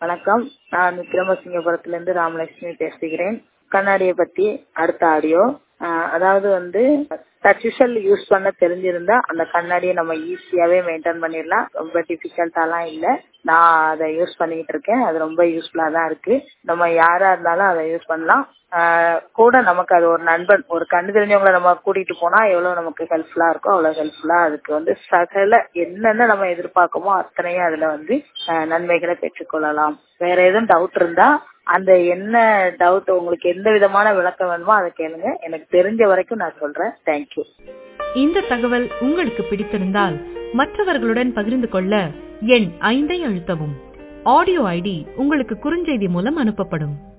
வணக்கம் நான் விக்ரமசிங்கபுரத்திலிருந்து ராமலட்சுமி பேசுகிறேன் கண்ணாடியை பத்தி அடுத்த ஆடியோ அதாவது வந்து டச்சுஷல் யூஸ் பண்ண தெரிஞ்சிருந்தா அந்த கண்ணாடியை நம்ம ஈஸியாவே மெயின்டைன் பண்ணிடலாம் ரொம்ப டிஃபிகல்ட்டாலாம் இல்ல நான் அதை யூஸ் பண்ணிக்கிட்டு இருக்கேன் அது ரொம்ப யூஸ்ஃபுல்லா தான் இருக்கு நம்ம யாரா இருந்தாலும் அதை யூஸ் பண்ணலாம் கூட நமக்கு அது ஒரு நண்பன் ஒரு கண்ணு தெரிஞ்சவங்களை நம்ம கூட்டிட்டு போனா எவ்வளவு நமக்கு ஹெல்ப்ஃபுல்லா இருக்கோ அவ்வளவு ஹெல்ப்ஃபுல்லா அதுக்கு வந்து சகல என்னென்ன நம்ம எதிர்பார்க்கமோ அத்தனையும் அதுல வந்து நன்மைகளை பெற்றுக்கொள்ளலாம் வேற எதுவும் டவுட் இருந்தா அந்த என்ன டவுட் உங்களுக்கு எந்த விதமான விளக்கம் வேணுமோ அதை கேளுங்க எனக்கு தெரிஞ்ச வரைக்கும் நான் சொல்றேன் தேங்க்யூ இந்த தகவல் உங்களுக்கு பிடித்திருந்தால் மற்றவர்களுடன் பகிர்ந்து கொள்ள எண் ஐந்தை அழுத்தவும் ஆடியோ ஐடி உங்களுக்கு குறுஞ்செய்தி மூலம் அனுப்பப்படும்